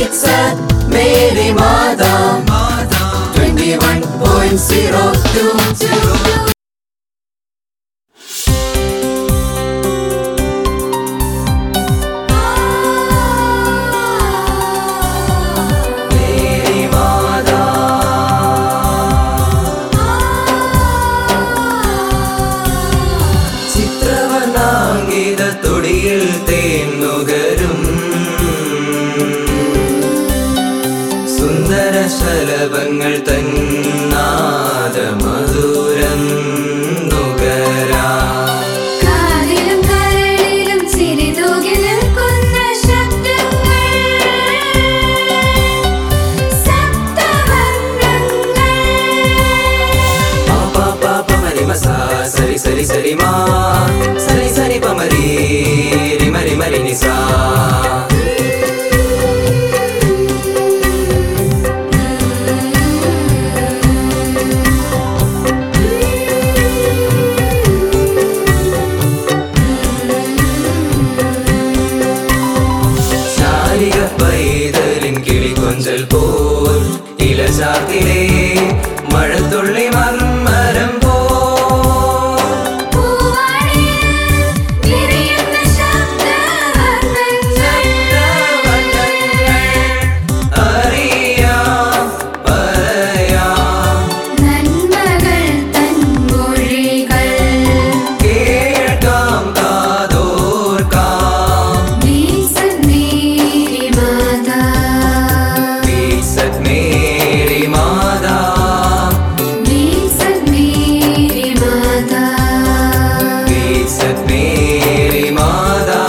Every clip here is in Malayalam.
Beats at Mary Mada 21.02 Mary Mada ചിത്രവർണ്ണാങ്കിത തൊടിയിൽ തേന്നുകരും സുന്ദര ശലഭങ്ങൾ തന്നാദ മധുരം നുകരാ കാതിലും കരളിലും ചിരി തൂകി നിൽക്കുന്ന ശബ്ദങ്ങൾ സപ്തവർണ്ണങ്ങൾ പാ പാ പാ മരി മസാ സരി സരി സരി മാ സരി സരി പമരി റിമരി മരി നിസാ ശാലിക പൈതലിൻ കിളികൊഞ്ചൽ പോൽ ഇലചാത്തിലെ മഴത്തുള്ളി മർമരം പോൽ പൂവാടിയിൽ വിരിയുന്ന ശബ്ദവർണ്ണങ്ങൾ അറിയാം പറയാം നന്മകൾ തൻ മൊഴികൾ കേൾക്കാം കാതോർക്കാം വീസന്നീരി മാതാ വീസത് മേരി മാതാ വീസന്നീരി മാതാ വീസത് മേരി മാതാ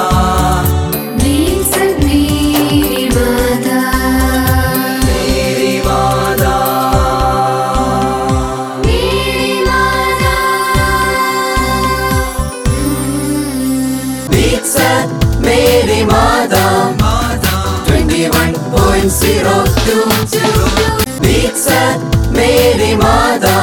വീസന്നീരി മാതാ മേരി മാതാ Mary Mata Beats at Mary Mada 21.02 Beats at Mary Mada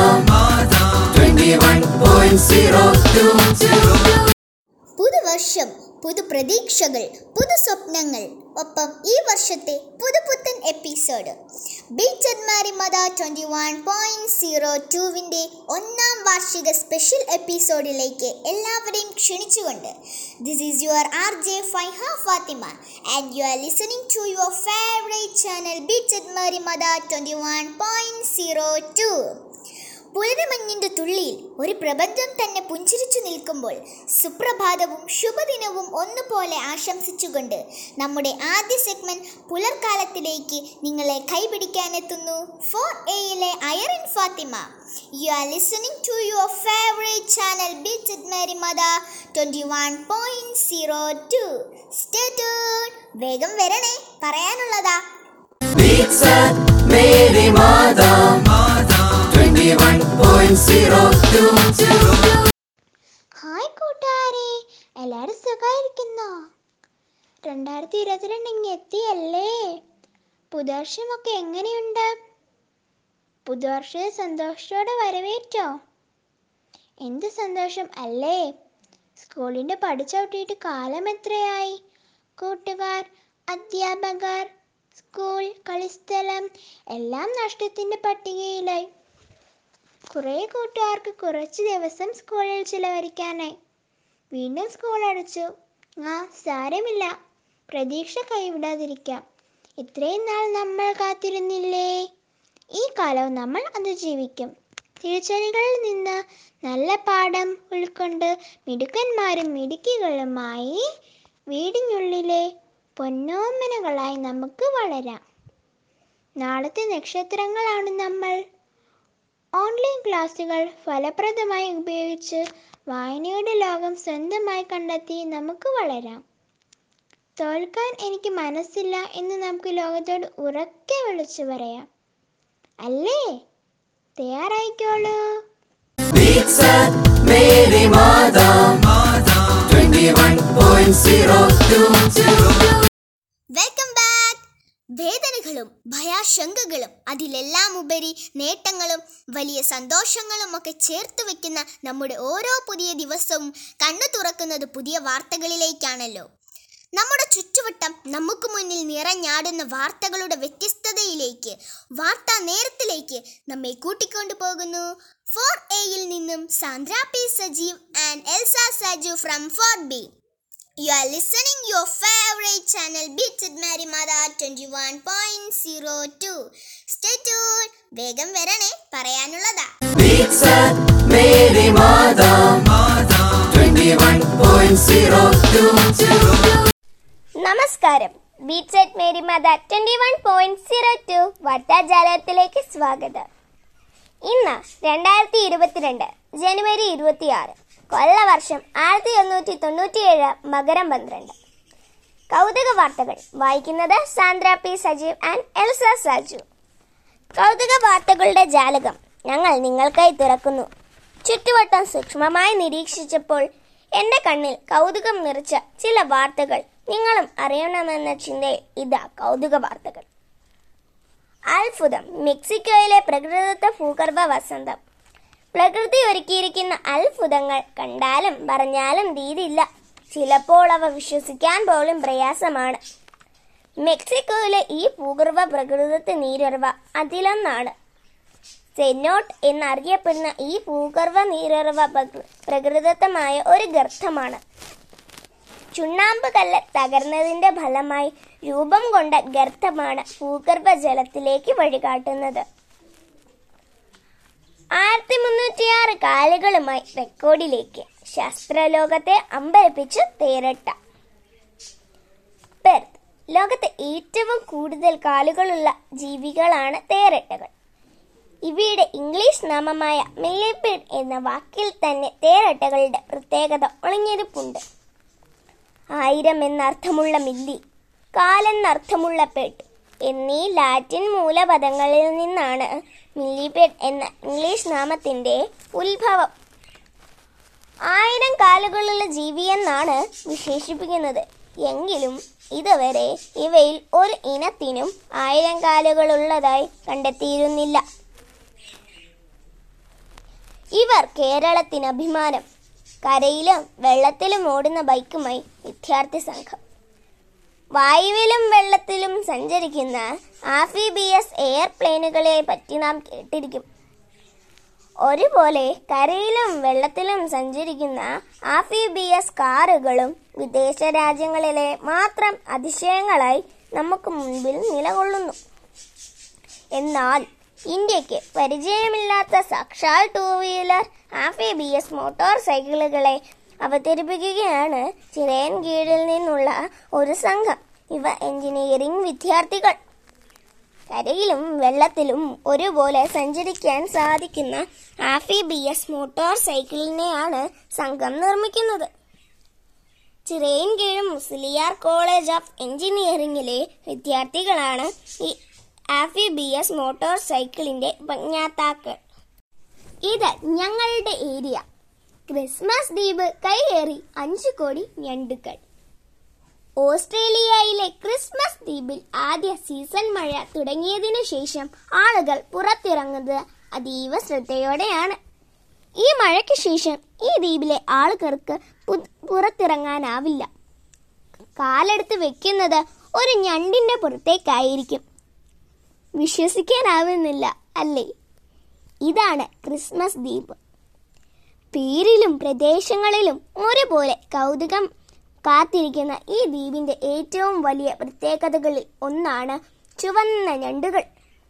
21.02 പുതുവർഷം പുതുപ്രതീക്ഷകൾ പുതു സ്വപ്നങ്ങൾ ഒപ്പം ഈ വർഷത്തെ പുതുപുത്തൻ episode beats Mada twenty one point zero ടുവിൻ്റെ ഒന്നാം വാർഷിക സ്പെഷ്യൽ എപ്പിസോഡിലേക്ക് എല്ലാവരെയും ക്ഷണിച്ചുകൊണ്ട് this is your R J Faiha Fathima and you are listening to your favourite channel beats Mada twenty one point zero two പുലരമഞ്ഞിൻ്റെ തുള്ളിയിൽ ഒരു പ്രപഞ്ചം തന്നെ പുഞ്ചിരിച്ചു നിൽക്കുമ്പോൾ സുപ്രഭാതവും ശുഭദിനവും ഒന്നുപോലെ ആശംസിച്ചുകൊണ്ട് നമ്മുടെ ആദ്യ സെഗ്മെന്റ് പുലർക്കാലത്തിലേക്ക് നിങ്ങളെ കൈപിടിക്കാനെത്തുന്നു ഫോർ എയിലെ Ayrin Fathima you are listening to your favourite channel beats Mary മദ twenty one point zero two stay വേഗം വരണേ പറയാനുള്ളതാ Beats at Mary Mada 21.02 hi കൂട്ടുകാരെ എല്ലാവരും സുഖമായിരിക്കുന്നോ രണ്ടായിരത്തി ഇരുപത്തിരണ്ട് ഇങ്ങ് എത്തിയല്ലേ പുതുവർഷമൊക്കെ എങ്ങനെയുണ്ട് പുതുവർഷത്തെ സന്തോഷത്തോടെ വരവേറ്റോ എന്ത് സന്തോഷം അല്ലേ സ്കൂളിൻ്റെ പഠിച്ചവിട്ടിട്ട് കാലം എത്രയായി കൂട്ടുകാർ അധ്യാപകർ സ്കൂൾ കളിസ്ഥലം എല്ലാം നഷ്ടത്തിൻ്റെ പട്ടികയിലായി കുറേ കൂട്ടുകാർക്ക് കുറച്ച് ദിവസം സ്കൂളിൽ ചിലവഴിക്കാനായി വീണ്ടും സ്കൂൾ അടച്ചു ആ സാരമില്ല പ്രതീക്ഷ കൈവിടാതിരിക്കാം ഇത്രയും നാൾ നമ്മൾ കാത്തിരുന്നില്ലേ ഈ കാലവും നമ്മൾ അതിജീവിക്കും തിരിച്ചടികളിൽ നിന്ന് നല്ല പാഠം ഉൾക്കൊണ്ട് മിടുക്കന്മാരും മിടുക്കികളുമായി വീടിനുള്ളിലെ പൊന്നോമനകളായി നമുക്ക് വളരാം നാളത്തെ നക്ഷത്രങ്ങളാണ് നമ്മൾ ഓൺലൈൻ ക്ലാസ്സുകൾ ഫലപ്രദമായി ഉപയോഗിച്ച് വായനയുടെ ലോകം സ്വന്തമായി കണ്ടെത്തി നമുക്ക് വളരാം തോൽക്കാൻ എനിക്ക് മനസ്സില്ല എന്ന് നമുക്ക് ലോകത്തോട് ഉറക്കെ വിളിച്ചു പറയാം അല്ലേ തയ്യാറായിക്കോളൂ Beats at Mary Mada 21.02 welcome back വേദനകളും ഭയാശങ്കകളും അതിലെല്ലാം ഉപരി നേട്ടങ്ങളും വലിയ സന്തോഷങ്ങളും ഒക്കെ ചേർത്ത് വെക്കുന്ന നമ്മുടെ ഓരോ പുതിയ ദിവസവും കണ്ണു തുറക്കുന്നത് പുതിയ വാർത്തകളിലേക്കാണല്ലോ നമ്മുടെ ചുറ്റുവട്ടം നമുക്ക് മുന്നിൽ നിറഞ്ഞാടുന്ന വാർത്തകളുടെ വ്യത്യസ്തതയിലേക്ക് വാർത്താ നേരത്തിലേക്ക് നമ്മെ കൂട്ടിക്കൊണ്ടു പോകുന്നു ഫോർ എയിൽ നിന്നും Sandra P Sajeev and Elsa Saju from four B you are listening your favourite channel beats Mary Mada twenty one point zero two stay tune വേഗം വരണേ പറയാനുള്ളതാ Beats at Mary Mada 21.02 നമസ്കാരം beats at Mary Mada twenty one point zero two വാർത്താജാലകത്തിലേക്ക് സ്വാഗതം ഇന്ന് രണ്ടായിരത്തി ഇരുപത്തിരണ്ട് ജനുവരി ഇരുപത്തിയാറ് കൊല്ലവർഷം ആയിരത്തി എണ്ണൂറ്റി തൊണ്ണൂറ്റിയേഴ് മകരം പന്ത്രണ്ട് കൗതുക വാർത്തകൾ വായിക്കുന്നത് Sandra P Sajeev and Elsa Saju കൗതുക വാർത്തകളുടെ ജാലകം ഞങ്ങൾ നിങ്ങൾക്കായി തുറക്കുന്നു ചുറ്റുവട്ടം സൂക്ഷ്മമായി നിരീക്ഷിച്ചപ്പോൾ എന്റെ കണ്ണിൽ കൗതുകം നിറച്ച ചില വാർത്തകൾ നിങ്ങളും അറിയണമെന്ന ചിന്തയിൽ ഇതാ കൗതുക വാർത്തകൾ അത്ഭുതം മെക്സിക്കോയിലെ പ്രകൃതിദത്ത ഭൂഗർഭ വസന്തം പ്രകൃതി ഒരുക്കിയിരിക്കുന്ന അത്ഭുതങ്ങൾ കണ്ടാലും പറഞ്ഞാലും തീരില്ല ചിലപ്പോൾ അവ വിശ്വസിക്കാൻ പോലും പ്രയാസമാണ് മെക്സിക്കോയിലെ ഈ ഭൂഗർഭ പ്രകൃതത്തെ നീരുറവ അതിലൊന്നാണ് സെന്നോട്ട് എന്നറിയപ്പെടുന്ന ഈ ഭൂഗർഭ നീരുറവ പ്രകൃ- പ്രകൃതിദത്തമായ ഒരു ഗർത്തമാണ് ചുണ്ണാമ്പ് കല്ല് തകർന്നതിന്റെ ഫലമായി രൂപം കൊണ്ട ഗർത്തമാണ് ഭൂഗർഭ ജലത്തിലേക്ക് വഴികാട്ടുന്നത് ആയിരത്തി മുന്നൂറ്റിയാറ് കാലുകളുമായി റെക്കോർഡിലേക്ക് ശാസ്ത്രലോകത്തെ അമ്പരപ്പിച്ച് തേരട്ട പെർത്ത് ലോകത്തെ ഏറ്റവും കൂടുതൽ കാലുകളുള്ള ജീവികളാണ് തേരട്ടകൾ ഇവയുടെ ഇംഗ്ലീഷ് നാമമായ മില്ലിപ്പിഡ് എന്ന വാക്കിൽ തന്നെ തേരട്ടകളുടെ പ്രത്യേകത ഒളിഞ്ഞിരിപ്പുണ്ട് ആയിരം എന്നർത്ഥമുള്ള മില്ലി കാലെന്നർത്ഥമുള്ള പെഡ് എന്നീ ലാറ്റിൻ മൂലപദങ്ങളിൽ നിന്നാണ് മില്ലിപെഡ് എന്ന ഇംഗ്ലീഷ് നാമത്തിന്റെ ഉത്ഭവം ആയിരം കാലുകളുള്ള ജീവിയെന്നാണ് വിശേഷിപ്പിക്കുന്നത് എങ്കിലും ഇതുവരെ ഇവയിൽ ഒരു ഇനത്തിനും ആയിരം കാലുകളുള്ളതായി കണ്ടെത്തിയിരുന്നില്ല ഇവർ കേരളത്തിന് അഭിമാനം കരയിലും വെള്ളത്തിലും ഓടുന്ന ബൈക്കുമായി വിദ്യാർത്ഥി സംഘം വായുവിലും വെള്ളത്തിലും സഞ്ചരിക്കുന്ന ആഫിബിയസ് എയർപ്ലെയിനുകളെ പറ്റി നാം കേട്ടിരിക്കും ഒരുപോലെ കരയിലും വെള്ളത്തിലും സഞ്ചരിക്കുന്ന ആഫിബിയസ് കാറുകളും വിദേശ രാജ്യങ്ങളിലെ മാത്രം അതിശയങ്ങളായി നമുക്ക് മുൻപിൽ നിലകൊള്ളുന്നു എന്നാൽ ഇന്ത്യക്ക് പരിചയമില്ലാത്ത സാക്ഷാൽ ടൂ വീലർ ആഫിബിയസ് മോട്ടോർ സൈക്കിളുകളെ അവതരിപ്പിക്കുകയാണ് ചിറയൻ കീഴിൽ നിന്നുള്ള ഒരു സംഘം ഇവ എഞ്ചിനീയറിംഗ് വിദ്യാർത്ഥികൾ കരയിലും വെള്ളത്തിലും ഒരുപോലെ സഞ്ചരിക്കാൻ സാധിക്കുന്ന ആഫിബിയസ് മോട്ടോർ സൈക്കിളിനെയാണ് സംഘം നിർമ്മിക്കുന്നത് ചിറയൻ കീഴും മുസ്ലിയാർ കോളേജ് ഓഫ് എഞ്ചിനീയറിംഗിലെ വിദ്യാർത്ഥികളാണ് ഈ ആഫിബിയസ് മോട്ടോർ സൈക്കിളിന്റെ ഉപജ്ഞാതാക്കൾ ഇത് ഞങ്ങളുടെ ഏരിയ ക്രിസ്മസ് ദ്വീപ് കൈയേറി അഞ്ചു കോടി ഞണ്ടുകൾ ഓസ്ട്രേലിയയിലെ ക്രിസ്മസ് ദ്വീപിൽ ആദ്യ സീസൺ മഴ തുടങ്ങിയതിനു ശേഷം ആളുകൾ പുറത്തിറങ്ങുന്നത് അതീവ ശ്രദ്ധയോടെയാണ് ഈ മഴയ്ക്ക് ശേഷം ഈ ദ്വീപിലെ ആളുകൾക്ക് പു- പുറത്തിറങ്ങാനാവില്ല കാലെടുത്ത് വെക്കുന്നത് ഒരു ഞണ്ടിന്റെ പുറത്തേക്കായിരിക്കും വിശ്വസിക്കാനാവുന്നില്ല അല്ലേ ഇതാണ് ക്രിസ്മസ് ദ്വീപ് പേരിലും പ്രദേശങ്ങളിലും ഒരുപോലെ കൗതുകം കാത്തിരിക്കുന്ന ഈ ദ്വീപിന്റെ ഏറ്റവും വലിയ പ്രത്യേകതകളിൽ ഒന്നാണ് ചുവന്ന ഞണ്ടുകൾ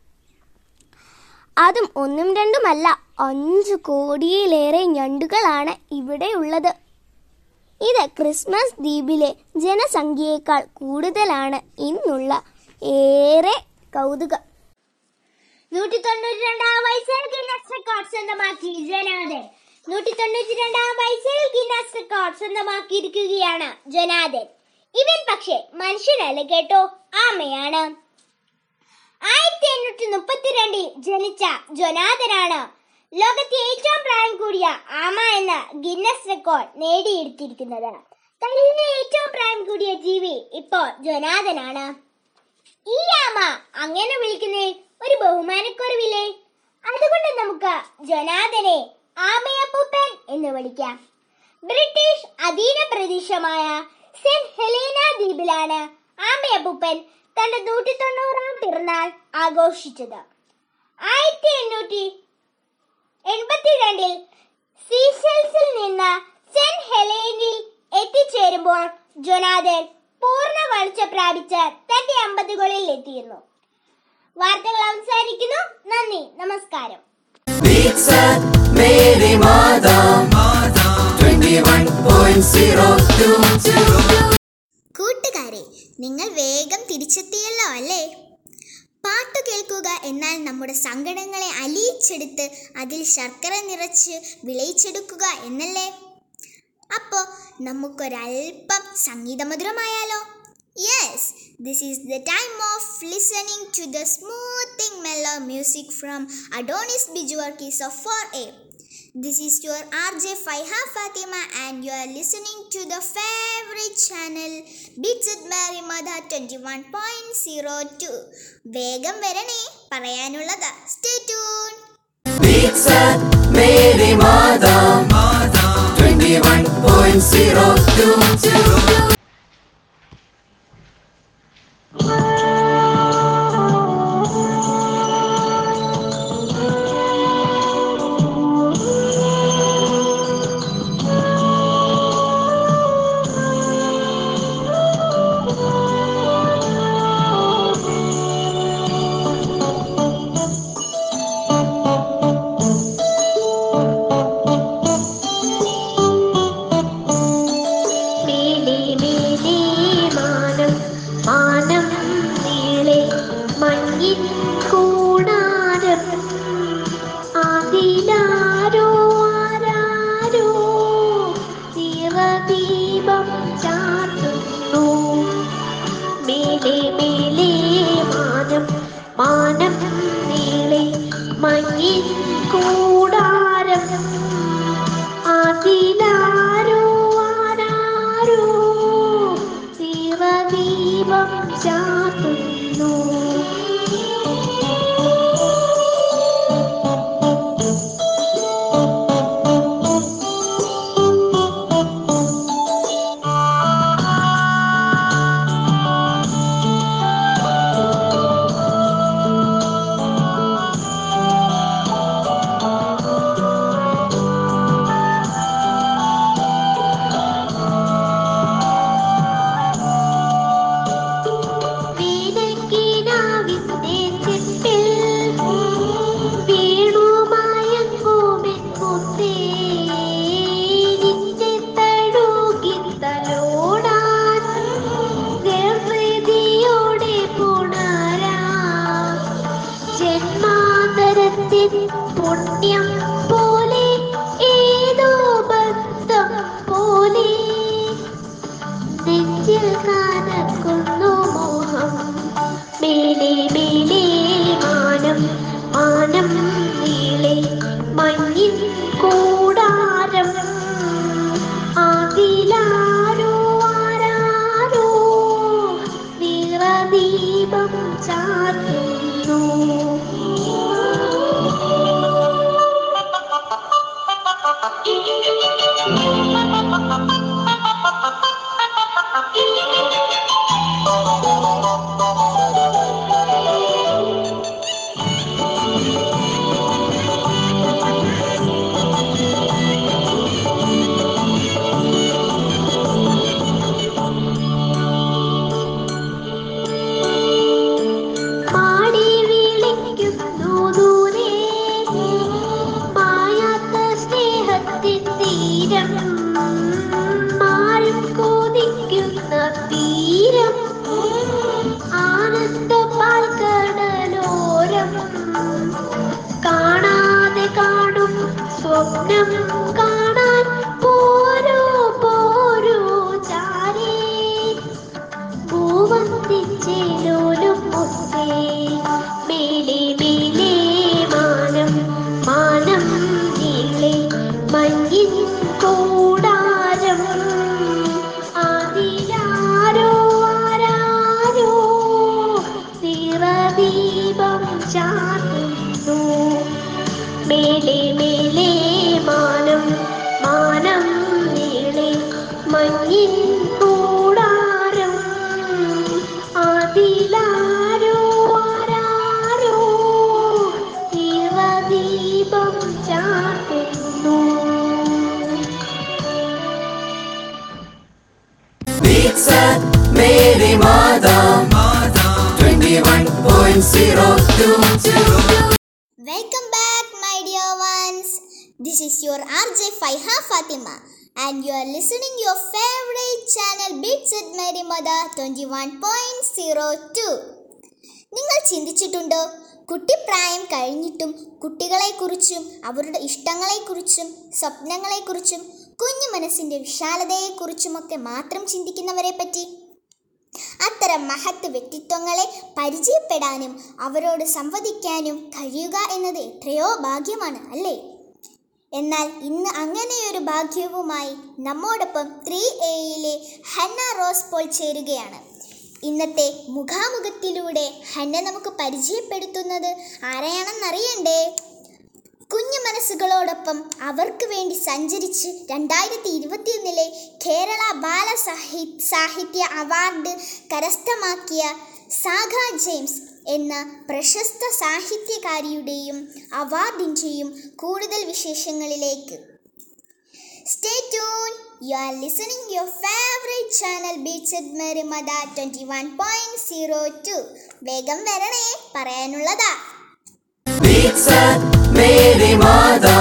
അതും ഒന്നും രണ്ടുമല്ല അഞ്ചു കോടിയിലേറെ ഞണ്ടുകളാണ് ഇവിടെയുള്ളത് ഇത് ക്രിസ്മസ് ദ്വീപിലെ ജനസംഖ്യയേക്കാൾ കൂടുതലാണ് ഇന്നുള്ള ഏറെ കൗതുകം നൂറ്റി തൊണ്ണൂറ്റി രണ്ടാം വയസ്സിൽ ഗിന്നസ് റെക്കോർഡ് സ്വന്തമാക്കി ജനാദൻ നൂറ്റി തൊണ്ണൂറ്റി രണ്ടാം വയസ്സിൽ ഗിന്നസ് റെക്കോർഡ് സ്വന്തമാക്കിയിരിക്കുകയാണ് ജനാദൻ ഇവൻ പക്ഷേ മനുഷ്യനല്ല കേട്ടോ ആമയാണ് ആയിരത്തി എണ്ണൂറ്റി മുപ്പത്തിരണ്ടിൽ ജനിച്ച ജൊനാഥനാണ് ലോകത്തെ ഏറ്റവും പ്രായം കൂടിയ ആമ എന്ന ഗിന്നസ് റെക്കോർഡ് നേടിയെടുത്തിരിക്കുന്നത് കഴിഞ്ഞ ഏറ്റവും പ്രായം കൂടിയ ജീവി ഇപ്പോൾ ജൊനാഥനാണ് ഈ ആമ അങ്ങനെ വിളിക്കുന്നതിൽ ഒരു ബഹുമാനക്കുറവില്ലേ അതുകൊണ്ട് നമുക്ക് ജൊനാഥനെ ആമയപ്പൂപ്പൻ എന്ന് വിളിക്കാം ബ്രിട്ടീഷ് അധീന പ്രദേശമായ സെന്റ് ഹെലീന ദ്വീപിലാണ് ആമയപ്പൂപ്പൻ തന്റെ നൂറ്റി തൊണ്ണൂറാം പിറന്നാൾ ആഘോഷിച്ചത് ആയിരത്തി എണ്ണൂറ്റി എൺപത്തിരണ്ടിൽ സീഷൽസിൽ നിന്ന് സെന്റ് ഹെലേനിൽ എത്തിച്ചേരുമ്പോൾ ജൊനാഥൻ പൂർണ്ണ വളർച്ച പ്രാപിച്ച് തന്റെ അമ്പതുകളിൽ എത്തിയിരുന്നു വാർത്തകൾ അവസാനിക്കുന്നു നന്ദി നമസ്കാരം Beats at Mary Mata 21.02 കൂട്ടുകാരെ നിങ്ങൾ വേഗം തിരിച്ചെത്തിയല്ലോ അല്ലേ പാട്ടു കേൾക്കുക എന്നാൽ നമ്മുടെ സങ്കടങ്ങളെ അലിയിച്ചെടുത്ത് അതിൽ ശർക്കര നിറച്ച് വിളയിച്ചെടുക്കുക എന്നല്ലേ അപ്പോൾ നമുക്കൊരൽപ്പം സംഗീതമധുരമായാലോ yes this is the time of listening to the smoothing Mello music from Adonis ബിജുവർക്കീസ് of four A This is your RJ Faiha Fatima and you are listening to the favorite channel Beats at Mary Mother 21.02 വേഗം വരണേ പറയാനുള്ളത് stay tune Beats at Mary Mata 21.02 മേലേ മേലേ മാനം മാനം നീളെ മഞ്ഞിൻ കൂടാരം അതിലാരോ ആരാരോ നിറദീപം ചാർത്തുന്നു മേലേ മേലേ മാനം മാനം നീളെ മഞ്ഞിൻ കൂടാരം അതിലാരോ ആരാരോ ശിവദീപം ചാത്തുന്നു വീണക്കിനാവിന്റെ ചെപ്പിൽ വീണുമയങ്ങുമെൻ മുത്തേ നിന്നെ തഴുകി തലോടാൻ നിർവൃതിയോടെ പുണരാം ജന്മാന്തരത്തിൻ പുണ്യം പോലെ ഏതോ ബന്ധം പോലെ നെഞ്ചിൽ കനക്കുന്നു മോഹം മേലെ മേലെ മാനം മാനം നീളെ മഞ്ഞിൻ കൂടാരം അതിലാരോ ആരാരോ നിറദീപം ചാർത്തുന്നു പാടി വിളിക്കുന്നു ദൂരെ മായാത്ത സ്നേഹത്തിൻ തീരം മാറും കൊതിക്കുന്ന തീരം ആനന്ദ പാൽക്കടലോരം കാണാതെ കാണും സ്വപ്നം കാണാൻ പോരോ പോരോ ചാരേ പൂവന്തിച്ചേലോലും മുത്തേ മേലെ മേലെ മാനം മാനം നീളെ മഞ്ഞിൻ കൂടാരം അതിലാരോ ആരാരോ നിറദീപം ചാർത്തുന്നു മേലെ മേലെ മാനം മാനം നീളെ മഞ്ഞിൻ കൂടാരം 91.02 Welcome back, my dear ones. This is your RJ Faiha Fatima, and you are listening your favorite channel Beats at Mary Mother 21.02. നിങ്ങൾ ചിന്തിച്ചിട്ടുണ്ടോ കുട്ടിപ്രായം കഴിഞ്ഞിട്ടും കുട്ടികളെക്കുറിച്ചും അവരുടെ ഇഷ്ടങ്ങളെക്കുറിച്ചും സ്വപ്നങ്ങളെക്കുറിച്ചും കുഞ്ഞു മനസ്സിൻ്റെ വിശാലതയെക്കുറിച്ചുമൊക്കെ മാത്രം ചിന്തിക്കുന്നവരെ പറ്റി അത്തരം മഹത്ത് വ്യക്തിത്വങ്ങളെ പരിചയപ്പെടാനും അവരോട് സംവദിക്കാനും കഴിയുക എന്നത് എത്രയോ ഭാഗ്യമാണ് അല്ലേ എന്നാൽ ഇന്ന് അങ്ങനെയൊരു ഭാഗ്യവുമായി നമ്മോടൊപ്പം ത്രീ എയിലെ ഹന്ന റോസ് പോൾ ചേരുകയാണ് ഇന്നത്തെ മുഖാമുഖത്തിലൂടെ ഹന്ന നമുക്ക് പരിചയപ്പെടുത്തുന്നത് ആരെയാണെന്നറിയണ്ടേ കുഞ്ഞു മനസ്സുകളോടൊപ്പം അവർക്ക് വേണ്ടി സഞ്ചരിച്ച് രണ്ടായിരത്തി ഇരുപത്തിയൊന്നിലെ കേരള ബാല സാഹി സാഹിത്യ അവാർഡ് കരസ്ഥമാക്കിയ സാഗ ജെയിംസ് എന്ന പ്രശസ്ത സാഹിത്യകാരിയുടെയും അവാർഡിൻ്റെയും കൂടുതൽ വിശേഷങ്ങളിലേക്ക് stay tune you are listening your favourite channel beats at Marymatha twenty one point zero two വേഗം വരണേ പറയാനുള്ളതാ Beats at Mary Mada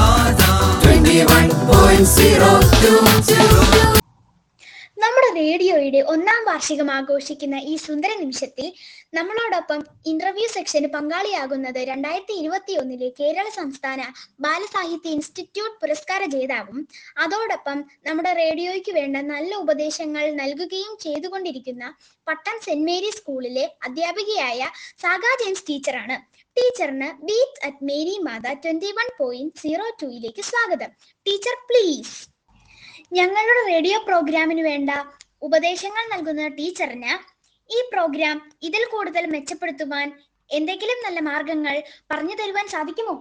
21.02 നമ്മുടെ റേഡിയോയുടെ ഒന്നാം വാർഷികം ആഘോഷിക്കുന്ന ഈ സുന്ദര നിമിഷത്തിൽ നമ്മളോടൊപ്പം ഇന്റർവ്യൂ സെക്ഷന് പങ്കാളിയാകുന്നത് രണ്ടായിരത്തി ഇരുപത്തി ഒന്നിലെ കേരള സംസ്ഥാന ബാലസാഹിത്യ ഇൻസ്റ്റിറ്റ്യൂട്ട് പുരസ്കാര ജേതാവും അതോടൊപ്പം നമ്മുടെ റേഡിയോയ്ക്ക് വേണ്ട നല്ല ഉപദേശങ്ങൾ നൽകുകയും ചെയ്തുകൊണ്ടിരിക്കുന്ന പട്ടം സെന്റ് മേരി സ്കൂളിലെ അധ്യാപികയായ സാഗാ ജെയിംസ് ടീച്ചറാണ് ടീച്ചറിന് beat at Mary Matha twenty one point zero ടൂയിലേക്ക് സ്വാഗതം ടീച്ചർ പ്ലീസ് ഞങ്ങളുടെ റേഡിയോ പ്രോഗ്രാമിന് വേണ്ട ഉപദേശങ്ങൾ നൽകുന്ന ടീച്ചറിന് ഈ പ്രോഗ്രാം ഇതിൽ കൂടുതൽ മെച്ചപ്പെടുത്തുവാൻ എന്തെങ്കിലും നല്ല മാർഗങ്ങൾ പറഞ്ഞു തരുവാൻ സാധിക്കുമോ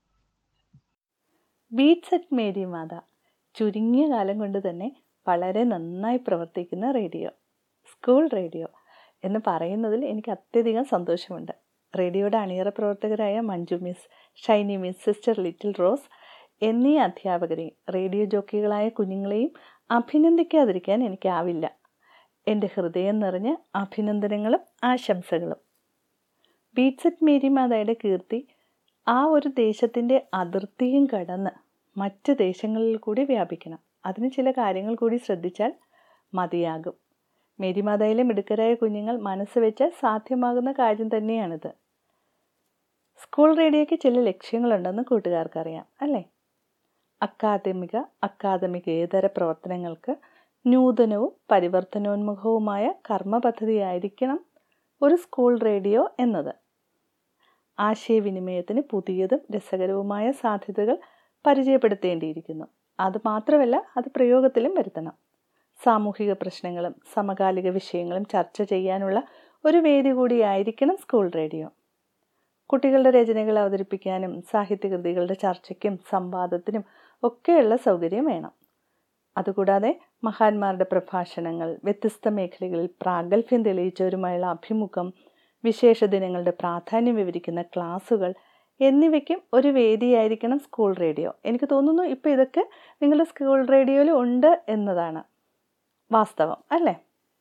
ബീറ്റ്സ് അറ്റ് മേരി മാത ചുരുങ്ങിയ കാലം കൊണ്ട് തന്നെ വളരെ നന്നായി പ്രവർത്തിക്കുന്ന റേഡിയോ സ്കൂൾ റേഡിയോ എന്ന് പറയുന്നതിൽ എനിക്ക് അത്യധികം സന്തോഷമുണ്ട് റേഡിയോയുടെ അണിയറ പ്രവർത്തകരായ Manju miss Shiny miss sister little rose എന്നീ അധ്യാപകരെയും റേഡിയോ ജോക്കികളായ കുഞ്ഞുങ്ങളെയും അഭിനന്ദിക്കാതിരിക്കാൻ എനിക്കാവില്ല എൻ്റെ ഹൃദയം നിറഞ്ഞ അഭിനന്ദനങ്ങളും ആശംസകളും ബീറ്റ്സ് അറ്റ് മേരി മാതയുടെ കീർത്തി ആ ഒരു ദേശത്തിൻ്റെ അതിർത്തിയും കടന്ന് മറ്റ് ദേശങ്ങളിൽ കൂടി വ്യാപിക്കണം അതിന് ചില കാര്യങ്ങൾ കൂടി ശ്രദ്ധിച്ചാൽ മതിയാകും മേരിമാതയിലെ മിടുക്കരായ കുഞ്ഞുങ്ങൾ മനസ്സ് വെച്ചാൽ സാധ്യമാകുന്ന കാര്യം തന്നെയാണിത് സ്കൂൾ റേഡിയോയ്ക്ക് ചില ലക്ഷ്യങ്ങളുണ്ടെന്ന് കൂട്ടുകാർക്കറിയാം അല്ലേ അക്കാദമിക അക്കാദമികേതര പ്രവർത്തനങ്ങൾക്ക് നൂതനവും പരിവർത്തനോന്മുഖവുമായ കർമ്മ പദ്ധതിയായിരിക്കണം ഒരു സ്കൂൾ റേഡിയോ എന്നത് ആശയവിനിമയത്തിന് പുതിയതും രസകരവുമായ സാധ്യതകൾ പരിചയപ്പെടുത്തേണ്ടിയിരിക്കുന്നു അത് മാത്രമല്ല അത് പ്രയോഗത്തിലും വരുത്തണം സാമൂഹിക പ്രശ്നങ്ങളും സമകാലിക വിഷയങ്ങളും ചർച്ച ചെയ്യാനുള്ള ഒരു വേദി കൂടിയായിരിക്കണം സ്കൂൾ റേഡിയോ കുട്ടികളുടെ രചനകൾ അവതരിപ്പിക്കാനും സാഹിത്യകൃതികളുടെ ചർച്ചയ്ക്കും സംവാദത്തിനും ഒക്കെയുള്ള സൗകര്യം വേണം അതുകൂടാതെ മഹാന്മാരുടെ പ്രഭാഷണങ്ങൾ വ്യത്യസ്ത മേഖലകളിൽ പ്രാഗൽഭ്യം തെളിയിച്ചവരുമായുള്ള അഭിമുഖം വിശേഷ ദിനങ്ങളുടെ പ്രാധാന്യം വിവരിക്കുന്ന ക്ലാസുകൾ എന്നിവയ്ക്കും ഒരു വേദിയായിരിക്കണം സ്കൂൾ റേഡിയോ എനിക്ക് തോന്നുന്നു ഇപ്പോൾ ഇതൊക്കെ നിങ്ങളുടെ സ്കൂൾ റേഡിയോയിൽ ഉണ്ട് എന്നതാണ് വാസ്തവം അല്ലേ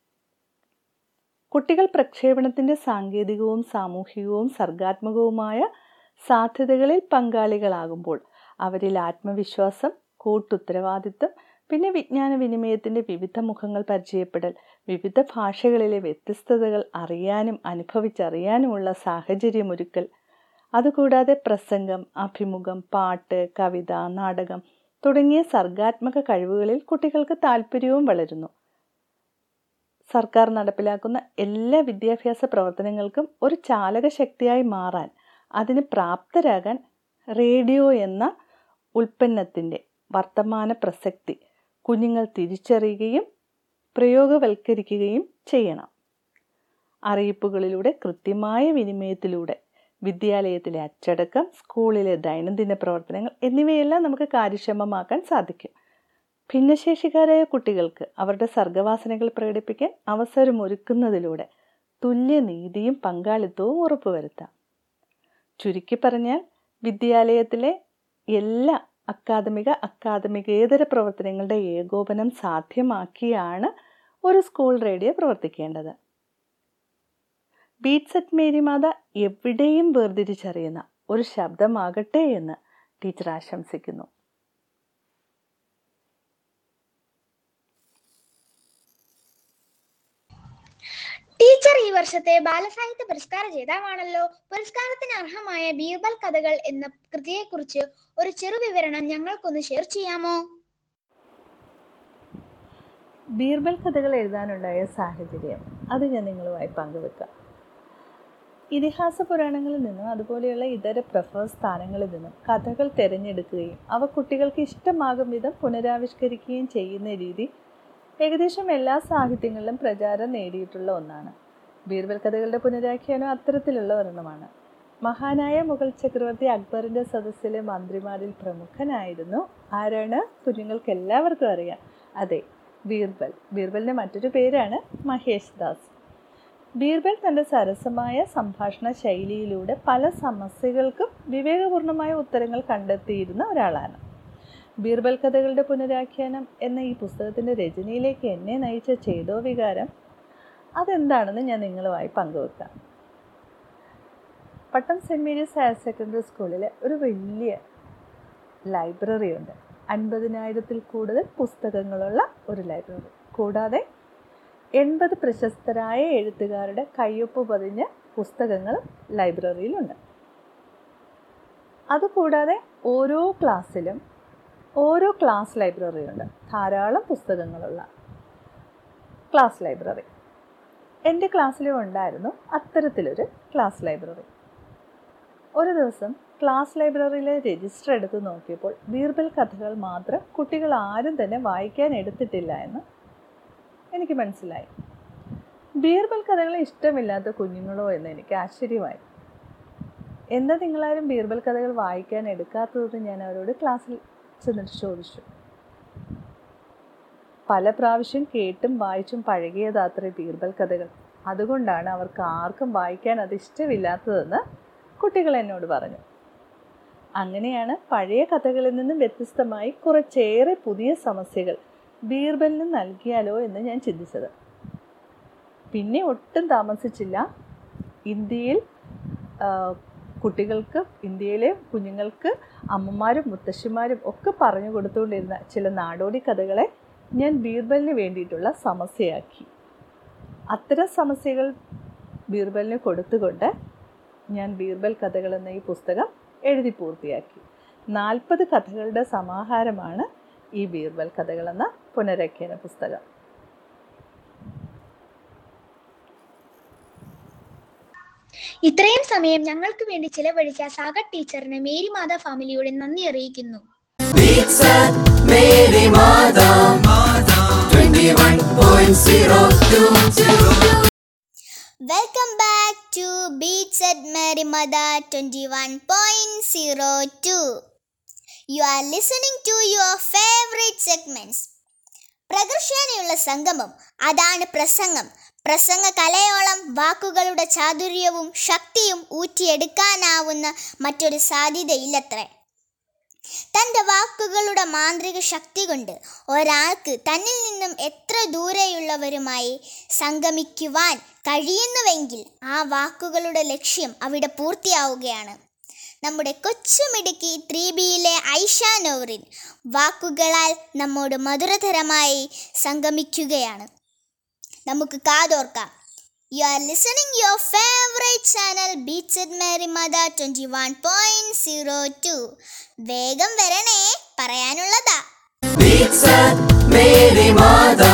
കുട്ടികൾ പ്രക്ഷേപണത്തിൻ്റെ സാങ്കേതികവും സാമൂഹികവും സർഗാത്മകവുമായ സാധ്യതകളിൽ പങ്കാളികളാകുമ്പോൾ അവരിൽ ആത്മവിശ്വാസം കൂട്ടുത്തരവാദിത്വം പിന്നെ വിജ്ഞാന വിനിമയത്തിൻ്റെ വിവിധ മുഖങ്ങൾ പരിചയപ്പെടൽ വിവിധ ഭാഷകളിലെ വ്യത്യസ്തതകൾ അറിയാനും അനുഭവിച്ചറിയാനുമുള്ള സാഹചര്യമൊരുക്കൽ അതുകൂടാതെ പ്രസംഗം അഭിമുഖം പാട്ട് കവിത നാടകം തുടങ്ങിയ സർഗാത്മക കഴിവുകളിൽ കുട്ടികൾക്ക് താല്പര്യവും വളരുന്നു സർക്കാർ നടപ്പിലാക്കുന്ന എല്ലാ വിദ്യാഭ്യാസ പ്രവർത്തനങ്ങൾക്കും ഒരു ചാലക ശക്തിയായി മാറാൻ അതിന് പ്രാപ്തരാകാൻ റേഡിയോ എന്ന ഉൽപ്പന്നത്തിൻ്റെ വർത്തമാന പ്രസക്തി കുഞ്ഞുങ്ങൾ തിരിച്ചറിയുകയും പ്രയോഗവൽക്കരിക്കുകയും ചെയ്യണം അറിയിപ്പുകളിലൂടെ കൃത്യമായ വിനിമയത്തിലൂടെ വിദ്യാലയത്തിലെ അച്ചടക്കം സ്കൂളിലെ ദൈനംദിന പ്രവർത്തനങ്ങൾ എന്നിവയെല്ലാം നമുക്ക് കാര്യക്ഷമമാക്കാൻ സാധിക്കും ഭിന്നശേഷിക്കാരായ കുട്ടികൾക്ക് അവരുടെ സർഗവാസനകൾ പ്രകടിപ്പിക്കാൻ അവസരമൊരുക്കുന്നതിലൂടെ തുല്യനീതിയും പങ്കാളിത്തവും ഉറപ്പുവരുത്താം ചുരുക്കി പറഞ്ഞാൽ വിദ്യാലയത്തിലെ എല്ലാ അക്കാദമിക അക്കാദമികേതര പ്രവർത്തനങ്ങളുടെ ഏകോപനം സാധ്യമാക്കിയാണ് ഒരു സ്കൂൾ റേഡിയോ പ്രവർത്തിക്കേണ്ടത് ബീറ്റ്സ് അറ്റ് മേരിമാത എവിടെയും വേർതിരിച്ചറിയുന്ന ഒരു ശബ്ദമാകട്ടെ എന്ന് ടീച്ചർ ആശംസിക്കുന്നു ടീച്ചർ ഈ വർഷത്തെ ബാലസാഹിത്യ പുരസ്കാര ജേതാവാണല്ലോ പുരസ്കാരത്തിന് അർഹമായ ബീർബൽ കഥകൾ എന്ന കൃതിയെക്കുറിച്ച് ഒരു ചെറു വിവരണം ഞങ്ങൾക്കൊന്ന് ഷെയർ ചെയ്യാമോ ബീർബൽ കഥകൾ എഴുതാനുണ്ടായ സാഹചര്യം അത് ഞാൻ നിങ്ങളുമായി പങ്കുവെക്കാം ഇതിഹാസ പുരാണങ്ങളിൽ നിന്നും അതുപോലെയുള്ള ഇതര പ്രഭവ സ്ഥാനങ്ങളിൽ നിന്നും കഥകൾ തിരഞ്ഞെടുക്കുകയും അവ കുട്ടികൾക്ക് ഇഷ്ടമാകും വിധം പുനരാവിഷ്കരിക്കുകയും ചെയ്യുന്ന രീതി ഏകദേശം എല്ലാ സാഹിത്യങ്ങളിലും പ്രചാരം നേടിയിട്ടുള്ള ഒന്നാണ് ബീർബൽ കഥകളുടെ പുനരാഖ്യാനം അത്തരത്തിലുള്ള ഒരെണ്ണമാണ് മഹാനായ മുഗൾ ചക്രവർത്തി അക്ബറിന്റെ സദസ്സിലെ മന്ത്രിമാരിൽ പ്രമുഖനായിരുന്നു ആരാണ് കുഞ്ഞുങ്ങൾക്ക് എല്ലാവർക്കും അറിയാം അതെ ബീർബൽ ബീർബലിന്റെ മറ്റൊരു പേരാണ് മഹേഷ് ദാസ് ബീർബൽ തൻ്റെ സരസമായ സംഭാഷണ ശൈലിയിലൂടെ പല സമസ്യകൾക്കും വിവേകപൂർണമായ ഉത്തരങ്ങൾ കണ്ടെത്തിയിരുന്ന ഒരാളാണ് ബീർബൽ കഥകളുടെ പുനരാഖ്യാനം എന്ന ഈ പുസ്തകത്തിൻ്റെ രചനയിലേക്ക് എന്നെ നയിച്ച ചേതോ വികാരം അതെന്താണെന്ന് ഞാൻ നിങ്ങളുമായി പങ്കുവെക്കാം Pattom saint Mary's higher secondary സ്കൂളിൽ ഒരു വലിയ ലൈബ്രറി ഉണ്ട് അൻപതിനായിരത്തിൽ കൂടുതൽ പുസ്തകങ്ങളുള്ള ഒരു ലൈബ്രറി കൂടാതെ എൺപത് പ്രശസ്തരായ എഴുത്തുകാരുടെ കയ്യൊപ്പ് പതിഞ്ഞ പുസ്തകങ്ങളും ലൈബ്രറിയിലുണ്ട് അതുകൂടാതെ ഓരോ ക്ലാസ്സിലും ഓരോ ക്ലാസ് ലൈബ്രറി ഉണ്ട് ധാരാളം പുസ്തകങ്ങളുള്ള ക്ലാസ് ലൈബ്രറി എൻ്റെ ക്ലാസ്സിലും ഉണ്ടായിരുന്നു അത്തരത്തിലൊരു ക്ലാസ് ലൈബ്രറി ഒരു ദിവസം ക്ലാസ് ലൈബ്രറിയിലെ രജിസ്റ്റർ എടുത്ത് നോക്കിയപ്പോൾ ബീർബൽ കഥകൾ മാത്രം കുട്ടികൾ ആരും തന്നെ വായിക്കാൻ എടുത്തിട്ടില്ല എന്ന് എനിക്ക് മനസ്സിലായി ബീർബൽ കഥകളെ ഇഷ്ടമില്ലാത്ത കുഞ്ഞുങ്ങളോ എന്ന് എനിക്ക് ആശ്ചര്യമായി എന്താ നിങ്ങളാരും ബീർബൽ കഥകൾ വായിക്കാൻ എടുക്കാത്തതെന്ന് ഞാൻ അവരോട് ക്ലാസ്സിൽ ചെന്നിട്ട് ചോദിച്ചു പല പ്രാവശ്യം കേട്ടും വായിച്ചും പഴകിയതാത്രേ ബീർബൽ കഥകൾ അതുകൊണ്ടാണ് അവർക്ക് ആർക്കും വായിക്കാൻ അത് ഇഷ്ടമില്ലാത്തതെന്ന് കുട്ടികൾ എന്നോട് പറഞ്ഞു അങ്ങനെയാണ് പഴയ കഥകളിൽ നിന്നും വ്യത്യസ്തമായി കുറച്ചേറെ പുതിയ സമസ്യകൾ ബീർബലിന് നൽകിയാലോ എന്ന് ഞാൻ ചിന്തിച്ചത് പിന്നെ ഒട്ടും താമസിച്ചില്ല ഇന്ത്യയിൽ ആ, കുട്ടികൾക്ക് ഇന്ത്യയിലെ കുഞ്ഞുങ്ങൾക്ക് അമ്മമാരും മുത്തശ്ശിമാരും ഒക്കെ പറഞ്ഞു കൊടുത്തുകൊണ്ടിരുന്ന ചില നാടോടി കഥകളെ ഞാൻ ബീർബലിന് വേണ്ടിയിട്ടുള്ള സമസ്യയാക്കി അത്തരം സമസ്യകൾ ബീർബലിന് കൊടുത്തുകൊണ്ട് ഞാൻ ബീർബൽ കഥകൾ എന്ന ഈ പുസ്തകം എഴുതി പൂർത്തിയാക്കി നാൽപ്പത് കഥകളുടെ സമാഹാരമാണ് ഈ ബീർബൽ കഥകൾ എന്ന പുനരാഖ്യാന പുസ്തകം ഇത്രയും സമയം ഞങ്ങൾക്ക് വേണ്ടി ചിലവഴിച്ച സാഗർ ടീച്ചറിന് മേരി മാതാ ഫാമിലിയുടെ നന്ദി അറിയിക്കുന്നു Beats at Mary Mada 21.02 welcome back to beats at Mary മദ twenty one point zero two you are listening to your favourite segments പ്രകർഷേനയുള്ള സംഗമം അതാണ് പ്രസംഗം പ്രസംഗ കലയോളം വാക്കുകളുടെ ചാതുര്യവും ശക്തിയും ഊറ്റിയെടുക്കാനാവുന്ന മറ്റൊരു സാധ്യതയില്ലത്രേ തൻ്റെ വാക്കുകളുടെ മാന്ത്രിക ശക്തി കൊണ്ട് ഒരാൾക്ക് തന്നിൽ നിന്നും എത്ര ദൂരെയുള്ളവരുമായി സംഗമിക്കുവാൻ കഴിയുന്നുവെങ്കിൽ ആ വാക്കുകളുടെ ലക്ഷ്യം അവിടെ പൂർത്തിയാവുകയാണ് നമ്മുടെ കൊച്ചുമിടുക്കി ത്രീ ബിയിലെ ഐഷ നോറിൻ വാക്കുകളാൽ നമ്മോട് മധുരതരമായി സംഗമിക്കുകയാണ് നമുക്ക് കാതോർക്കാം you are listening your favourite channel beats at Mary മദ twenty one point zero two വേഗം വരണേ പറയാനുള്ളതാ Beats at Mary Mada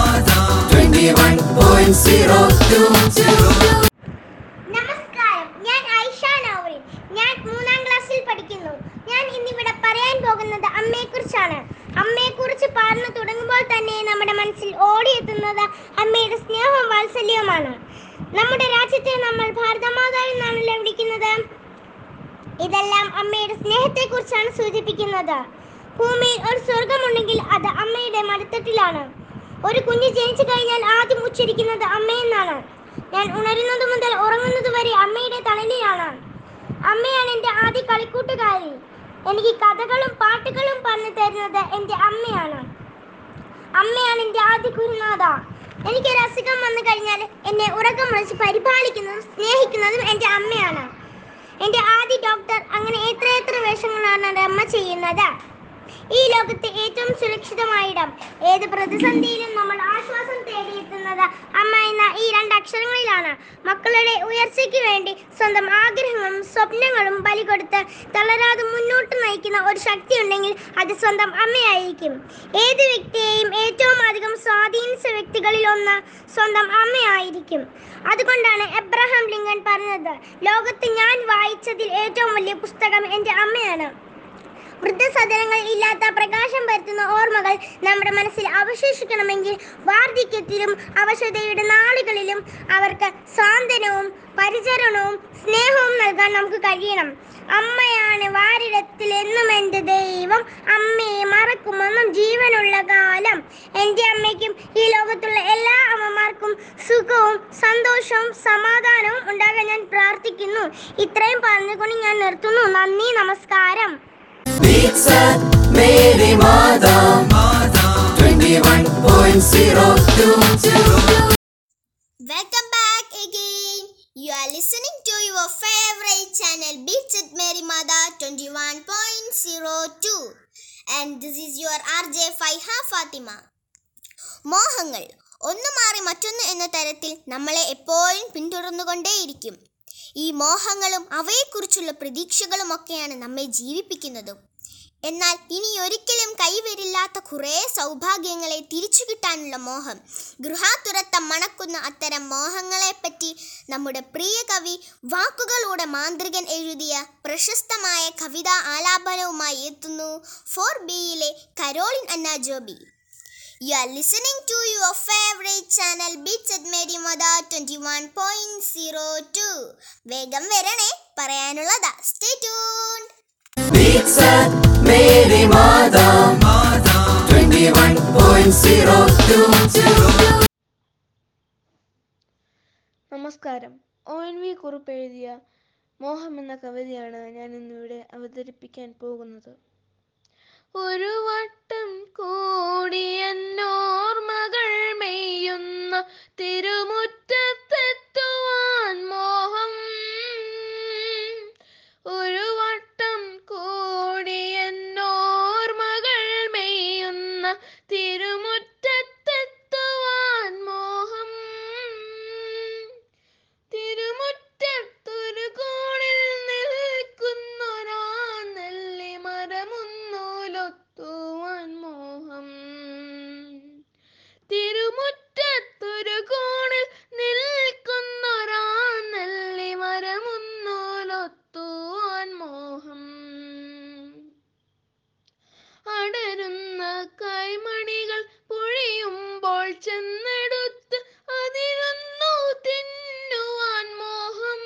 21.02 നമസ്കാരം ഞാൻ ഐഷ നൗറിൻ ഞാൻ മൂന്നാം ക്ലാസ്സിൽ പഠിക്കുന്നു ഞാൻ ഇന്നിവിടെ പറയാൻ പോകുന്നത് അമ്മയെക്കുറിച്ചാണ് അമ്മയെക്കുറിച്ച് പറഞ്ഞു തുടങ്ങുമ്പോൾ തന്നെ നമ്മുടെ മനസ്സിൽ ഓടിയെത്തുന്നത് അമ്മയുടെ സ്നേഹവും വാത്സല്യവുമാണ് നമ്മുടെ രാജ്യത്തെ നമ്മൾ ഭാരതമാതാ എന്നാണല്ലോ വിളിക്കുന്നത് ഇതെല്ലാം അമ്മയുടെ സ്നേഹത്തെക്കുറിച്ചാണ് സൂചിപ്പിക്കുന്നത് ഭൂമിയിൽ ഒരു സ്വർഗമുണ്ടെങ്കിൽ അത് അമ്മയുടെ മടിത്തട്ടിലാണ് ഒരു കുഞ്ഞ് ജനിച്ചു കഴിഞ്ഞാൽ ആദ്യം ഉച്ചരിക്കുന്നത് അമ്മയെന്നാണ് ഞാൻ ഉണരുന്നത് മുതൽ ഉറങ്ങുന്നത് വരെ അമ്മയുടെ തണലിലാണ് അമ്മയാണ് എൻ്റെ ആദ്യ കളിക്കൂട്ടുകാരി എനിക്ക് കഥകളും പാട്ടുകളും പറഞ്ഞു തരുന്നത് എൻ്റെ അമ്മയാണ് അമ്മയാണ് എൻ്റെ ആദ്യ ഗുരുനാഥ എനിക്കൊരു അസുഖം വന്നു കഴിഞ്ഞാൽ എന്നെ ഉറക്കം വിളിച്ച് പരിപാലിക്കുന്നതും സ്നേഹിക്കുന്നതും എൻ്റെ അമ്മയാണ് എൻ്റെ ആദ്യ ഡോക്ടർ അങ്ങനെ എത്ര എത്ര വേഷങ്ങളാണ് എൻ്റെ അമ്മ ചെയ്യുന്നത് ഈ ലോകത്തെ ഏറ്റവും സുരക്ഷിതമായ ഇടം ഏത് പ്രതിസന്ധിയിലും നമ്മൾ ആശ്വാസം തേടിയെത്തുന്നത് അമ്മ എന്ന ഈ രണ്ട് അക്ഷരങ്ങളിലാണ് മക്കളുടെ ഉയർച്ചയ്ക്ക് വേണ്ടി സ്വന്തം ആഗ്രഹങ്ങളും സ്വപ്നങ്ങളും ബലി കൊടുത്ത് തളരാതെ മുന്നോട്ട് നയിക്കുന്ന ഒരു ശക്തി ഉണ്ടെങ്കിൽ അത് സ്വന്തം അമ്മയായിരിക്കും ഏത് വ്യക്തിയെയും ഏറ്റവും അധികം സ്വാധീനിച്ച വ്യക്തികളിൽ ഒന്ന് സ്വന്തം അമ്മയായിരിക്കും അതുകൊണ്ടാണ് എബ്രഹാം ലിങ്കൺ പറഞ്ഞത് ലോകത്ത് ഞാൻ വായിച്ചതിൽ ഏറ്റവും വലിയ പുസ്തകം എൻ്റെ അമ്മയാണ് വൃദ്ധസദനങ്ങൾ ഇല്ലാത്ത പ്രകാശം പരത്തുന്ന ഓർമ്മകൾ നമ്മുടെ മനസ്സിൽ അവശേഷിക്കണമെങ്കിൽ വാർദ്ധക്യത്തിലും അവശതയുടെ നാളുകളിലും അവർക്ക് സാന്ത്വനവും പരിചരണവും സ്നേഹവും നൽകാൻ നമുക്ക് കഴിയണം അമ്മയാണ് വാരിടത്തിൽ എന്നും എൻ്റെ ദൈവം അമ്മയെ മറക്കുമെന്നും ജീവനുള്ള കാലം എൻ്റെ അമ്മയ്ക്കും ഈ ലോകത്തുള്ള എല്ലാ അമ്മമാർക്കും സുഖവും സന്തോഷവും സമാധാനവും ഉണ്ടാകാൻ ഞാൻ പ്രാർത്ഥിക്കുന്നു ഇത്രയും പറഞ്ഞുകൊണ്ട് ഞാൻ നിർത്തുന്നു നന്ദി നമസ്കാരം Beats at Mary Mada 21.02 Welcome back again. You are listening to your favorite channel Beats at Mary Mada 21.02 and this is your RJ Faiha Fatima. മോഹങ്ങൾ ഒന്ന് മാറി മറ്റൊന്ന് എന്ന തരത്തിൽ നമ്മളെ എപ്പോഴും പിന്തുടർന്നുകൊണ്ടേയിരിക്കും ഈ മോഹങ്ങളും അവയെക്കുറിച്ചുള്ള പ്രതീക്ഷകളുമൊക്കെയാണ് നമ്മെ ജീവിപ്പിക്കുന്നതും എന്നാൽ ഇനി ഒരിക്കലും കൈവരില്ലാത്ത കുറേ സൗഭാഗ്യങ്ങളെ തിരിച്ചു കിട്ടാനുള്ള മോഹം ഗൃഹാതുരത്തം മണക്കുന്ന അത്തരം മോഹങ്ങളെപ്പറ്റി നമ്മുടെ പ്രിയ കവി വാക്കുകളുടെ മാന്ത്രികൻ എഴുതിയ പ്രശസ്തമായ കവിതാ ആലാപനവുമായി എത്തുന്നു ഫോർ ബിയിലെ Caroline Anna Joby You are listening to your favorite channel Beats at Mary Mada 21.02 വേഗം വരണേ പറയാനുള്ളതാ stay tuned Beats at Mary Mada 21.02 നമസ്കാരം ഒ എൻ വി കുറിപ്പ് എഴുതിയ മോഹം എന്ന കവിതയാണ് ഞാൻ ഇന്നിവിടെ അവതരിപ്പിക്കാൻ പോകുന്നത് ഒരു വട്ടം കൂടിയെന്നോർമകൾ മെയ്യുന്ന തിരുമുറ്റത്തെത്തുവാൻ മോഹം ഒരു വട്ടം കൂടിയെന്നോർമകൾ മെയ്യുന്ന തിരുമുറ്റത്തെത്തുവാൻ മോഹം തിരുമുറ്റത്തൊരു കോണിൽ നിൽക്കുന്നൊരാ നെല്ലി മരമൊന്നൂലൊത്തുവാൻ മോഹം തിരുമുറ്റത്തൊരു കോണിൽ നിൽക്കുന്നൊരാ നെല്ലി മരമൊന്നൂലൊത്തുവാൻ മോഹം അടരുന്ന കൈമണികൾ പൊഴിയുമ്പോൾ ചെന്നെടുത്ത് അതിലൊന്നു തിന്നുവാൻ മോഹം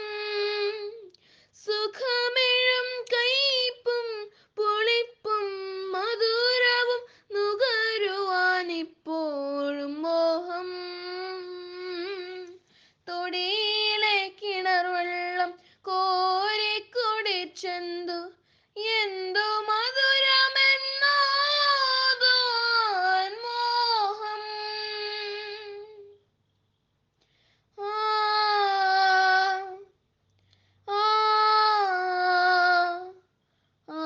സുഖമിഴും കയ്പും പുളിപ്പും മധുരവും നുകരുവാൻ ഇപ്പോഴും മോഹം തൊടിയിലെ കിണർ വെള്ളം കോരി കുടിച്ചെന്തു എന്തു മധുരമെന്നോതുവാൻ മോഹം ആ ആ ആ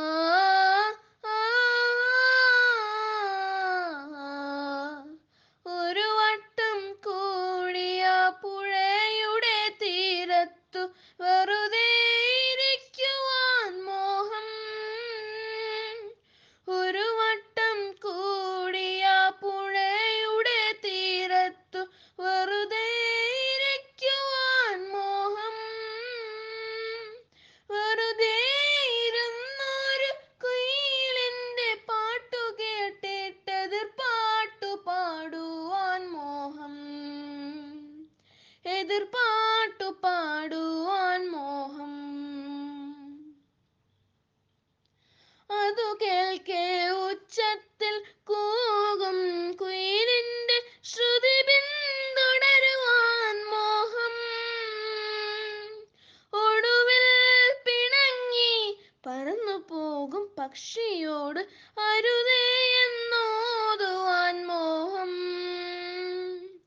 ഒരു വട്ടം കൂടിയ പുഴയുടെ തീരത്തു വെറുതെ ഇരിക്കുവാൻ മോഹം ഒരു വട്ടം കൂടിയ പുഴയുടെ തീരത്തു വെറുതെ ഇരിക്കുവാൻ മോഹം വെറുതെ ഇരുന്നൊരു കുയിലിന്റെ പാട്ടു കേട്ടിട്ടെതിർ പാട്ടു പാടുവാൻ മോഹം എതിർ പാട്ടു പാടുവാൻ മോഹം അതു കേൾക്കെ ഉച്ചത്തിൽ കൂകും കുയിലിന്റെ ശ്രുതി പിന്തുടരുവാൻ മോഹം ഒടുവിൽ പിണങ്ങി പറന്നു പോകും പക്ഷിയോട് അരുതേ എന്നോതുവാൻ മോഹം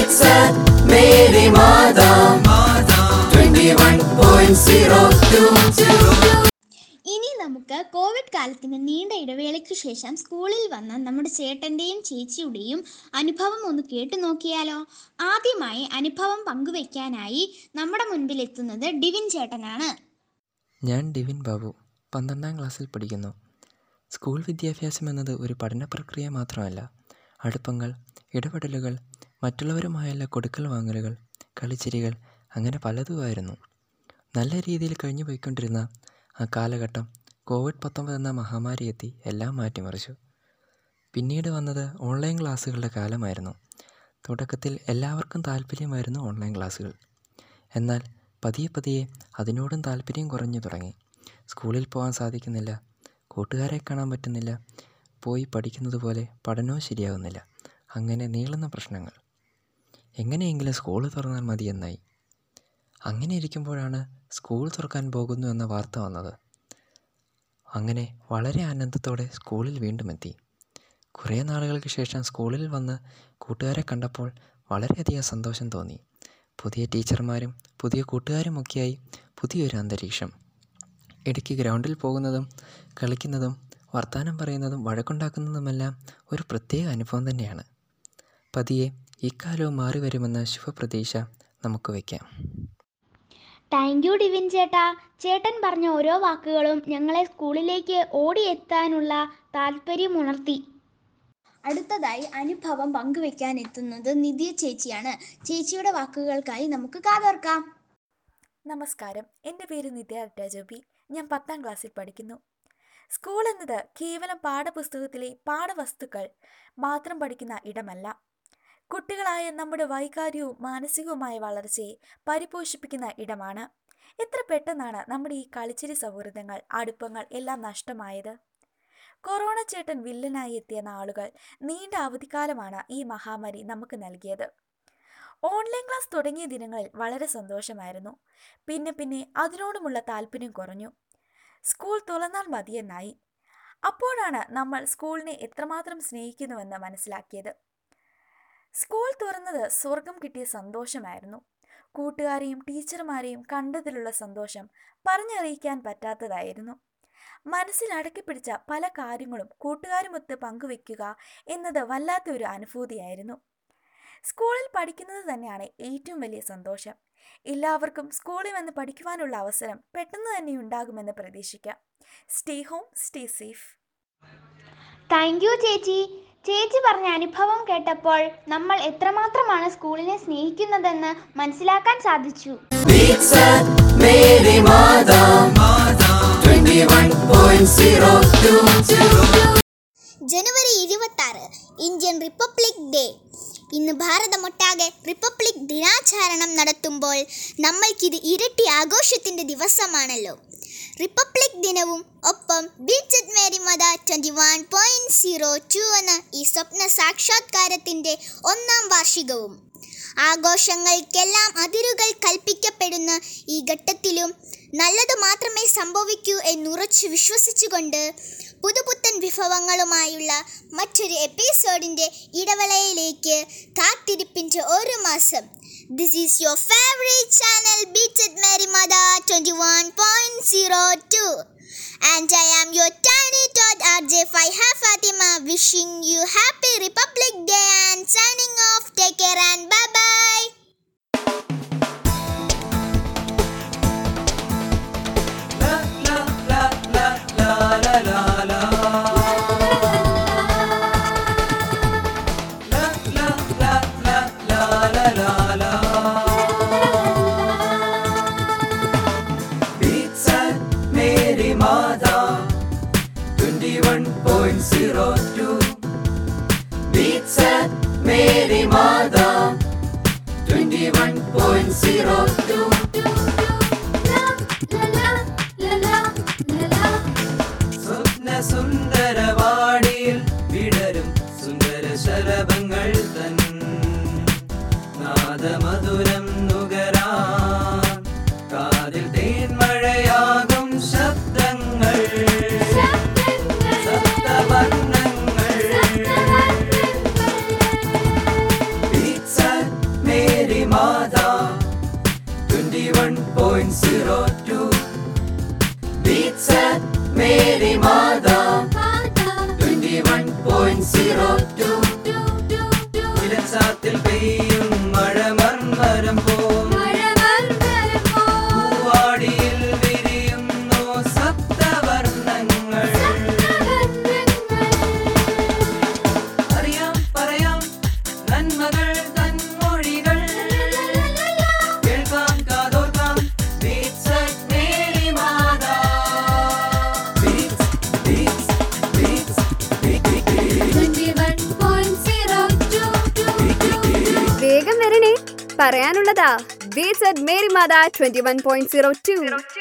Beats at Mary Mada 21.02 ഇനി നമുക്ക് കോവിഡ് കാലത്തിന് നീണ്ട ഇടവേളയ്ക്ക് ശേഷം സ്കൂളിൽ വന്ന നമ്മുടെ ചേട്ടൻ്റെയും ചേച്ചിയുടെയും അനുഭവം ഒന്ന് കേട്ടു നോക്കിയാലോ ആദ്യമായി അനുഭവം പങ്കുവയ്ക്കാനായി നമ്മുടെ മുൻപിൽ എത്തുന്നത് ഡിവിൻ ചേട്ടനാണ് ഞാൻ ഡിവിൻ ബാബു പന്ത്രണ്ടാം ക്ലാസ്സിൽ പഠിക്കുന്നു സ്കൂൾ വിദ്യാഭ്യാസം എന്നത് ഒരു പഠന പ്രക്രിയ മാത്രമല്ല അടുപ്പങ്ങൾ ഇടപെടലുകൾ മറ്റുള്ളവരുമായുള്ള കൊടുക്കൽ വാങ്ങലുകൾ കളിച്ചിരികൾ അങ്ങനെ പലതുമായിരുന്നു നല്ല രീതിയിൽ കഴിഞ്ഞു പോയിക്കൊണ്ടിരുന്ന ആ കാലഘട്ടം കോവിഡ് പത്തൊമ്പത് എന്ന മഹാമാരി എത്തി എല്ലാം മാറ്റിമറിച്ചു പിന്നീട് വന്നത് ഓൺലൈൻ ക്ലാസ്സുകളുടെ കാലമായിരുന്നു തുടക്കത്തിൽ എല്ലാവർക്കും താല്പര്യമായിരുന്നു ഓൺലൈൻ ക്ലാസ്സുകൾ എന്നാൽ പതിയെ പതിയെ അതിനോടും താല്പര്യം കുറഞ്ഞു തുടങ്ങി സ്കൂളിൽ പോകാൻ സാധിക്കുന്നില്ല കൂട്ടുകാരെ കാണാൻ പറ്റുന്നില്ല പോയി പഠിക്കുന്നത് പോലെ പഠനവും ശരിയാകുന്നില്ല അങ്ങനെ നീളുന്ന പ്രശ്നങ്ങൾ എങ്ങനെയെങ്കിലും സ്കൂൾ തുറന്നാൽ മതി എന്നായി അങ്ങനെ ഇരിക്കുമ്പോഴാണ് സ്കൂൾ തുറക്കാൻ പോകുന്നു എന്ന വാർത്ത വന്നത് അങ്ങനെ വളരെ ആനന്ദത്തോടെ സ്കൂളിൽ വീണ്ടും എത്തി കുറേ നാളുകൾക്ക് ശേഷം സ്കൂളിൽ വന്ന് കൂട്ടുകാരെ കണ്ടപ്പോൾ വളരെയധികം സന്തോഷം തോന്നി പുതിയ ടീച്ചർമാരും പുതിയ കൂട്ടുകാരുമൊക്കെയായി പുതിയൊരു അന്തരീക്ഷം ഇടയ്ക്ക് ഗ്രൗണ്ടിൽ പോകുന്നതും കളിക്കുന്നതും വർത്തമാനം പറയുന്നതും വഴക്കുണ്ടാക്കുന്നതുമെല്ലാം ഒരു പ്രത്യേക അനുഭവം തന്നെയാണ് പതിയെ ഇക്കാലവും മാറി വരുമെന്ന ശുഭപ്രതീക്ഷ നമുക്ക് വയ്ക്കാം താങ്ക് യു ഡിവിൻ ചേട്ടാ ചേട്ടൻ പറഞ്ഞ ഓരോ വാക്കുകളും ഞങ്ങളെ സ്കൂളിലേക്ക് ഓടിയെത്താനുള്ള താല്പര്യം ഉണർത്തി അടുത്തതായി അനുഭവം പങ്കുവെക്കാൻ എത്തുന്നത് നിധിയ ചേച്ചിയാണ് ചേച്ചിയുടെ വാക്കുകൾക്കായി നമുക്ക് കാതോർക്കാം നമസ്കാരം എൻ്റെ പേര് നിത്യ രാജോബി ഞാൻ പത്താം ക്ലാസ്സിൽ പഠിക്കുന്നു സ്കൂൾ എന്നത് കേവലം പാഠപുസ്തകത്തിലെ പാഠവസ്തുക്കൾ മാത്രം പഠിക്കുന്ന ഇടമല്ല കുട്ടികളായ നമ്മുടെ വൈകാര്യവും മാനസികവുമായ വളർച്ചയെ പരിപോഷിപ്പിക്കുന്ന ഇടമാണ് എത്ര പെട്ടെന്നാണ് നമ്മുടെ ഈ കളിച്ചിരി സൗഹൃദങ്ങൾ അടുപ്പങ്ങൾ എല്ലാം നഷ്ടമായത് കൊറോണ ചേട്ടൻ വില്ലനായി എത്തിയ നാളുകൾ നീണ്ട അവധിക്കാലമാണ് ഈ മഹാമാരി നമുക്ക് നൽകിയത് ഓൺലൈൻ ക്ലാസ് തുടങ്ങിയ ദിനങ്ങളിൽ വളരെ സന്തോഷമായിരുന്നു പിന്നെ പിന്നെ അതിനോടുമുള്ള താല്പര്യം കുറഞ്ഞു സ്കൂൾ തുറന്നാൽ മതിയെന്നായി അപ്പോഴാണ് നമ്മൾ സ്കൂളിനെ എത്രമാത്രം സ്നേഹിക്കുന്നുവെന്ന് മനസ്സിലാക്കിയത് സ്കൂൾ തുറന്നത് സ്വർഗം കിട്ടിയ സന്തോഷമായിരുന്നു കൂട്ടുകാരെയും ടീച്ചർമാരെയും കണ്ടതിലുള്ള സന്തോഷം പറഞ്ഞറിയിക്കാൻ പറ്റാത്തതായിരുന്നു മനസ്സിൽ അടക്കിപ്പിടിച്ച പല കാര്യങ്ങളും കൂട്ടുകാരുമൊത്ത് പങ്കുവെക്കുക എന്നത് വല്ലാത്തൊരു അനുഭൂതിയായിരുന്നു സ്കൂളിൽ പഠിക്കുന്നത് തന്നെയാണ് ഏറ്റവും വലിയ സന്തോഷം എല്ലാവർക്കും സ്കൂളിൽ വന്ന് പഠിക്കുവാനുള്ള അവസരം പെട്ടെന്ന് തന്നെ ഉണ്ടാകുമെന്ന് പ്രതീക്ഷിക്കാം stay home stay safe thank you ചേച്ചി ചേച്ചി പറഞ്ഞ അനുഭവം കേട്ടപ്പോൾ നമ്മൾ എത്രമാത്രമാണ് സ്കൂളിനെ സ്നേഹിക്കുന്നതെന്ന് മനസ്സിലാക്കാൻ സാധിച്ചു Beats at Mary Mada 21.02 ജനുവരി ഇരുപത്തി ആറ് ഇന്ത്യൻ റിപ്പബ്ലിക് ഡേ ഇന്ന് ഭാരതമൊട്ടാകെ റിപ്പബ്ലിക് ദിനാചരണം നടത്തുമ്പോൾ നമ്മൾക്കിത് ഇരട്ടി ആഘോഷത്തിൻ്റെ ദിവസമാണല്ലോ റിപ്പബ്ലിക് ദിനവും ഒപ്പം beats Mary Mada twenty one point zero two എന്ന ഈ സ്വപ്ന സാക്ഷാത്കാരത്തിൻ്റെ ഒന്നാം വാർഷികവും ആഘോഷങ്ങൾക്കെല്ലാം അതിരുകൾ കൽപ്പിക്കപ്പെടുന്ന ഈ ഘട്ടത്തിലും നല്ലത് മാത്രമേ സംഭവിക്കൂ എന്നുറച്ചു വിശ്വസിച്ചുകൊണ്ട് പുതുപുത്തൻ വിഭവങ്ങളുമായുള്ള മറ്റൊരു എപ്പിസോഡിൻ്റെ ഇടവേളയിലേക്ക് കാത്തിരിപ്പിൻ്റെ ഒരു മാസം this is your favourite channel beats at Mary മദ twenty one point zero two and I am your tiny tot R J Faiha Fathima wishing you happy Republic Day and signing off take care and bye bye Beats at Mary Mada 21.02 Beats at Mary Mada 21.02 സ്വപ്ന സുന്ദരവാടിയിൽ വിടരും സുന്ദര ശലഭങ്ങൾ തൻ നാദമധുരം നുകരാൻ കാതിൽ തേൻമഴയാകും ശബ്ദങ്ങൾ സപ്തവർണ്ണങ്ങൾ Beats at point zero two ഇലച്ചാത്തിൽ പെയ്യും മഴ മർമരം പോം പൂവാടിയിൽ വിരിയുന്നു സപ്തവർണ്ണങ്ങൾ അറിയാം പറയാം നന്മകൾ തന്മൊഴികൾ കേൾക്കാം കാതോർക്കാം Beats at Mary Mata Beats, beats, beats, വേഗം വരണേ പറയാനുള്ളതാ beats at Mary Matha twenty one point zero to